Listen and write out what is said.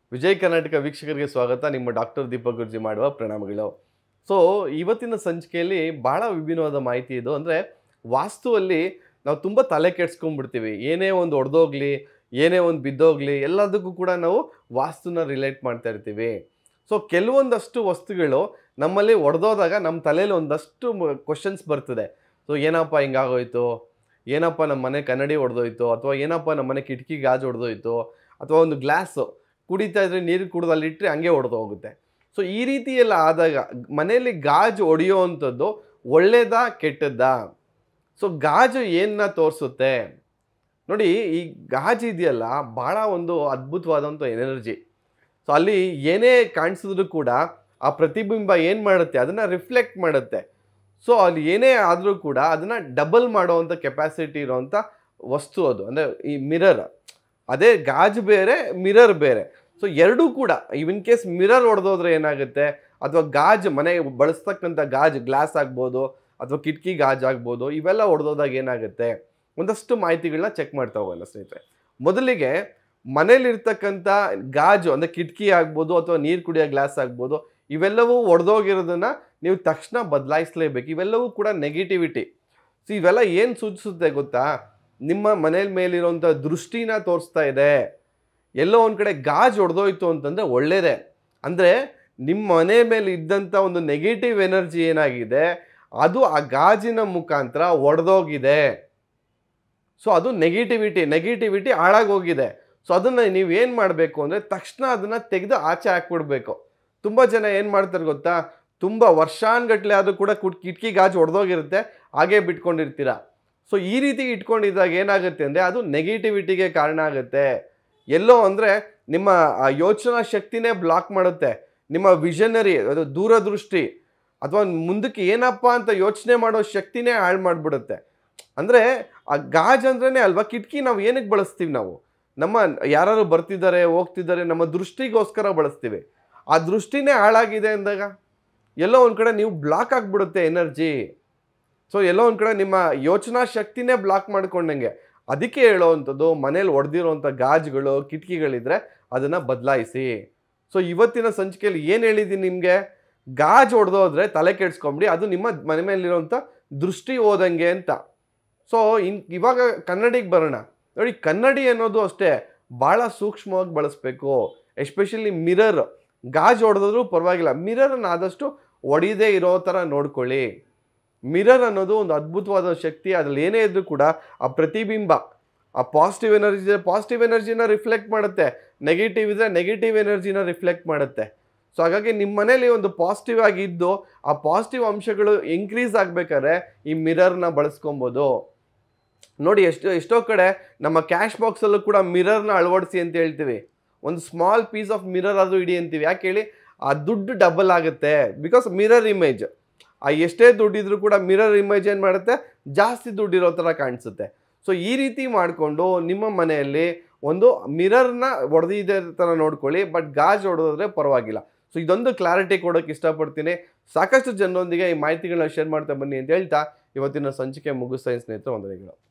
ವಿಜಯ್ ಕರ್ನಾಟಕ ವೀಕ್ಷಕರಿಗೆ ಸ್ವಾಗತ ನಿಮ್ಮ ಡಾಕ್ಟರ್ ದೀಪಕ್ ಗುರ್ಜಿ ಮಾಡುವ ಪ್ರಣಾಮಗಳು ಸೊ ಇವತ್ತಿನ ಸಂಚಿಕೆಯಲ್ಲಿ ಭಾಳ ವಿಭಿನ್ನವಾದ ಮಾಹಿತಿ ಇದು ಅಂದರೆ ವಾಸ್ತುವಲ್ಲಿ ನಾವು ತುಂಬ ತಲೆ ಕೆಡ್ಸ್ಕೊಂಡ್ಬಿಡ್ತೀವಿ ಏನೇ ಒಂದು ಒಡೆದೋಗ್ಲಿ ಏನೇ ಒಂದು ಬಿದ್ದೋಗ್ಲಿ ಎಲ್ಲದಕ್ಕೂ ಕೂಡ ನಾವು ವಾಸ್ತುನ ರಿಲೇಟ್ ಮಾಡ್ತಾ ಇರ್ತೀವಿ ಸೊ ಕೆಲವೊಂದಷ್ಟು ವಸ್ತುಗಳು ನಮ್ಮಲ್ಲಿ ಒಡೆದೋದಾಗ ನಮ್ಮ ತಲೆಯಲ್ಲಿ ಒಂದಷ್ಟು ಕ್ವಶನ್ಸ್ ಬರ್ತದೆ ಸೊ ಏನಪ್ಪ ಹಿಂಗಾಗೋಯ್ತು ಏನಪ್ಪ ನಮ್ಮ ಮನೆ ಕನ್ನಡಿ ಒಡೆದೋಯ್ತು ಅಥವಾ ಏನಪ್ಪ ನಮ್ಮ ಮನೆ ಕಿಟಕಿ ಗಾಜು ಒಡೆದೋಯ್ತು ಅಥವಾ ಒಂದು ಗ್ಲಾಸು ಕುಡಿತಾ ಇದ್ರೆ ನೀರು ಕುಡಿದು ಅಲ್ಲಿಟ್ಟರೆ ಹಂಗೆ ಒಡೆದು ಹೋಗುತ್ತೆ ಸೊ ಈ ರೀತಿ ಎಲ್ಲ ಆದಾಗ ಮನೆಯಲ್ಲಿ ಗಾಜು ಒಡೆಯೋ ಅಂಥದ್ದು ಒಳ್ಳೇದಾ ಕೆಟ್ಟದ್ದಾ ಸೊ ಗಾಜು ಏನನ್ನ ತೋರಿಸುತ್ತೆ ನೋಡಿ ಈ ಗಾಜು ಇದೆಯಲ್ಲ ಭಾಳ ಒಂದು ಅದ್ಭುತವಾದಂಥ ಎನರ್ಜಿ ಸೊ ಅಲ್ಲಿ ಏನೇ ಕಾಣಿಸಿದ್ರು ಕೂಡ ಆ ಪ್ರತಿಬಿಂಬ ಏನು ಮಾಡುತ್ತೆ ಅದನ್ನು ರಿಫ್ಲೆಕ್ಟ್ ಮಾಡುತ್ತೆ ಸೊ ಅಲ್ಲಿ ಏನೇ ಆದರೂ ಕೂಡ ಅದನ್ನು ಡಬಲ್ ಮಾಡೋವಂಥ ಕೆಪಾಸಿಟಿ ಇರೋವಂಥ ವಸ್ತು ಅದು ಅಂದರೆ ಈ ಮಿರರ್ ಅದೇ ಗಾಜು ಬೇರೆ ಮಿರರ್ ಬೇರೆ ಸೊ ಎರಡೂ ಕೂಡ ಇನ್ ಕೇಸ್ ಮಿರರ್ ಹೊಡೆದೋದ್ರೆ ಏನಾಗುತ್ತೆ ಅಥವಾ ಗಾಜು ಮನೆ ಬಳಸ್ತಕ್ಕಂಥ ಗಾಜು ಗ್ಲಾಸ್ ಆಗ್ಬೋದು ಅಥವಾ ಕಿಟಕಿ ಗಾಜು ಆಗ್ಬೋದು ಇವೆಲ್ಲ ಹೊಡೆದೋದಾಗ ಏನಾಗುತ್ತೆ ಒಂದಷ್ಟು ಮಾಹಿತಿಗಳನ್ನ ಚೆಕ್ ಮಾಡ್ತಾ ಹೋಗೋಣ ಸ್ನೇಹಿತರೆ ಮೊದಲಿಗೆ ಮನೇಲಿರ್ತಕ್ಕಂಥ ಗಾಜು ಅಂದರೆ ಕಿಟಕಿ ಆಗ್ಬೋದು ಅಥವಾ ನೀರು ಕುಡಿಯೋ ಗ್ಲಾಸ್ ಆಗ್ಬೋದು ಇವೆಲ್ಲವೂ ಒಡೆದೋಗಿರೋದನ್ನ ನೀವು ತಕ್ಷಣ ಬದಲಾಯಿಸಲೇಬೇಕು ಇವೆಲ್ಲವೂ ಕೂಡ ನೆಗೆಟಿವಿಟಿ ಸೊ ಇವೆಲ್ಲ ಏನು ಸೂಚಿಸುತ್ತೆ ಗೊತ್ತಾ ನಿಮ್ಮ ಮನೇಲಿ ಮೇಲಿರೋಂಥ ದೃಷ್ಟಿನ ತೋರಿಸ್ತಾ ಇದೆ ಎಲ್ಲೋ ಒಂದು ಕಡೆ ಗಾಜು ಹೊಡೆದೋಯ್ತು ಅಂತಂದರೆ ಒಳ್ಳೇದೇ ಅಂದರೆ ನಿಮ್ಮ ಮನೆ ಮೇಲೆ ಇದ್ದಂಥ ಒಂದು ನೆಗೆಟಿವ್ ಎನರ್ಜಿ ಏನಾಗಿದೆ ಅದು ಆ ಗಾಜಿನ ಮುಖಾಂತರ ಒಡೆದೋಗಿದೆ ಸೊ ಅದು ನೆಗೆಟಿವಿಟಿ ನೆಗೆಟಿವಿಟಿ ಹಾಳಾಗೋಗಿದೆ ಸೊ ಅದನ್ನು ನೀವು ಏನು ಮಾಡಬೇಕು ಅಂದರೆ ತಕ್ಷಣ ಅದನ್ನು ತೆಗೆದು ಆಚೆ ಹಾಕ್ಬಿಡ್ಬೇಕು ತುಂಬ ಜನ ಏನು ಮಾಡ್ತಾರೆ ಗೊತ್ತಾ ತುಂಬ ವರ್ಷಾನ್ಗಟ್ಲೆ ಆದರೂ ಕೂಡ ಕುಟ್ ಕಿಟಕಿ ಗಾಜು ಒಡೆದೋಗಿರುತ್ತೆ ಹಾಗೇ ಬಿಟ್ಕೊಂಡಿರ್ತೀರ ಸೊ ಈ ರೀತಿ ಇಟ್ಕೊಂಡಿದ್ದಾಗ ಏನಾಗುತ್ತೆ ಅಂದರೆ ಅದು ನೆಗೆಟಿವಿಟಿಗೆ ಕಾರಣ ಆಗುತ್ತೆ ಎಲ್ಲೋ ಅಂದರೆ ನಿಮ್ಮ ಆ ಯೋಚನಾ ಶಕ್ತಿನೇ ಬ್ಲಾಕ್ ಮಾಡುತ್ತೆ ನಿಮ್ಮ ವಿಷನರಿ ಅದು ದೂರದೃಷ್ಟಿ ಅಥವಾ ಮುಂದಕ್ಕೆ ಏನಪ್ಪ ಅಂತ ಯೋಚನೆ ಮಾಡೋ ಶಕ್ತಿನೇ ಹಾಳು ಮಾಡಿಬಿಡುತ್ತೆ ಅಂದರೆ ಆ ಗಾಜ್ ಅಂದ್ರೇ ಅಲ್ವಾ ಕಿಟಕಿ ನಾವು ಏನಕ್ಕೆ ಬಳಸ್ತೀವಿ ನಾವು ನಮ್ಮ ಯಾರು ಬರ್ತಿದ್ದಾರೆ ಹೋಗ್ತಿದ್ದಾರೆ ನಮ್ಮ ದೃಷ್ಟಿಗೋಸ್ಕರ ಬಳಸ್ತೀವಿ ಆ ದೃಷ್ಟಿನೇ ಹಾಳಾಗಿದೆ ಅಂದಾಗ ಎಲ್ಲೋ ಒಂದು ಕಡೆ ನೀವು ಬ್ಲಾಕ್ ಆಗಿಬಿಡುತ್ತೆ ಎನರ್ಜಿ ಸೊ ಎಲ್ಲೋ ಒಂದು ಕಡೆ ನಿಮ್ಮ ಯೋಚನಾ ಶಕ್ತಿನೇ ಬ್ಲಾಕ್ ಮಾಡ್ಕೊಂಡಂಗೆ ಅದಕ್ಕೆ ಹೇಳೋವಂಥದ್ದು ಮನೇಲಿ ಒಡೆದಿರೋವಂಥ ಗಾಜುಗಳು ಕಿಟಕಿಗಳಿದ್ರೆ ಅದನ್ನು ಬದಲಾಯಿಸಿ ಸೊ ಇವತ್ತಿನ ಸಂಚಿಕೆಯಲ್ಲಿ ಏನು ಹೇಳಿದ್ದೀನಿ ನಿಮಗೆ ಗಾಜು ಹೊಡೆದೋದ್ರೆ ತಲೆ ಕೆಡ್ಸ್ಕೊಂಬಿಡಿ ಅದು ನಿಮ್ಮ ಮನೆ ಮೇಲಿರೋಂಥ ದೃಷ್ಟಿ ಹೋದಂಗೆ ಅಂತ ಸೊ ಇನ್ ಇವಾಗ ಕನ್ನಡಿಗೆ ಬರೋಣ ನೋಡಿ ಕನ್ನಡಿ ಅನ್ನೋದು ಅಷ್ಟೇ ಭಾಳ ಸೂಕ್ಷ್ಮವಾಗಿ ಬಳಸಬೇಕು ಎಸ್ಪೆಷಲಿ ಮಿರರ್ ಗಾಜು ಹೊಡೆದ್ರು ಪರವಾಗಿಲ್ಲ ಮಿರರನ್ನು ಆದಷ್ಟು ಒಡೆಯದೇ ಇರೋ ಥರ ನೋಡ್ಕೊಳ್ಳಿ ಮಿರರ್ ಅನ್ನೋದು ಒಂದು ಅದ್ಭುತವಾದ ಶಕ್ತಿ ಅದ್ರಲ್ಲಿ ಏನೇ ಇದ್ರೂ ಕೂಡ ಆ ಪ್ರತಿಬಿಂಬ ಆ ಪಾಸಿಟಿವ್ ಎನರ್ಜಿ ಇದೆ ಪಾಸಿಟಿವ್ ಎನರ್ಜಿನ ರಿಫ್ಲೆಕ್ಟ್ ಮಾಡುತ್ತೆ ನೆಗೆಟಿವ್ ಇದ್ರೆ ನೆಗೆಟಿವ್ ಎನರ್ಜಿನ ರಿಫ್ಲೆಕ್ಟ್ ಮಾಡುತ್ತೆ ಸೊ ಹಾಗಾಗಿ ನಿಮ್ಮ ಮನೇಲಿ ಒಂದು ಪಾಸಿಟಿವ್ ಆಗಿ ಇದ್ದು ಆ ಪಾಸಿಟಿವ್ ಅಂಶಗಳು ಇನ್ಕ್ರೀಸ್ ಆಗಬೇಕಾದ್ರೆ ಈ ಮಿರರ್ನ ಬಳಸ್ಕೊಬೋದು ನೋಡಿ ಎಷ್ಟು ಎಷ್ಟೋ ಕಡೆ ನಮ್ಮ ಕ್ಯಾಶ್ ಬಾಕ್ಸಲ್ಲೂ ಕೂಡ ಮಿರರ್ನ ಅಳವಡಿಸಿ ಅಂತ ಹೇಳ್ತೀವಿ ಒಂದು ಸ್ಮಾಲ್ ಪೀಸ್ ಆಫ್ ಮಿರರ್ ಆದರೂ ಇಡಿ ಅಂತೀವಿ ಯಾಕೆ ಹೇಳಿ ಆ ದುಡ್ಡು ಡಬಲ್ ಆಗುತ್ತೆ ಬಿಕಾಸ್ ಮಿರರ್ ಇಮೇಜ್ ಆ ಎಷ್ಟೇ ದುಡ್ಡಿದ್ರೂ ಕೂಡ ಮಿರರ್ ಇಮೇಜ್ ಏನು ಮಾಡುತ್ತೆ ಜಾಸ್ತಿ ದುಡ್ಡಿರೋ ಥರ ಕಾಣಿಸುತ್ತೆ ಸೊ ಈ ರೀತಿ ಮಾಡಿಕೊಂಡು ನಿಮ್ಮ ಮನೆಯಲ್ಲಿ ಒಂದು ಮಿರರ್ನ ಹೊಡೆದಿದೆ ಥರ ನೋಡ್ಕೊಳ್ಳಿ ಬಟ್ ಗಾಜ್ ಹೊಡೆದ್ರೆ ಪರವಾಗಿಲ್ಲ ಸೊ ಇದೊಂದು ಕ್ಲಾರಿಟಿ ಕೊಡೋಕೆ ಇಷ್ಟಪಡ್ತೀನಿ ಸಾಕಷ್ಟು ಜನರೊಂದಿಗೆ ಈ ಮಾಹಿತಿಗಳನ್ನ ಶೇರ್ ಮಾಡ್ತಾ ಬನ್ನಿ ಅಂತ ಹೇಳ್ತಾ ಇವತ್ತಿನ ಸಂಚಿಕೆ ಮುಗಿಸ್ತಾ ಸ್ನೇಹಿತರು ವಂದನೆಗಳು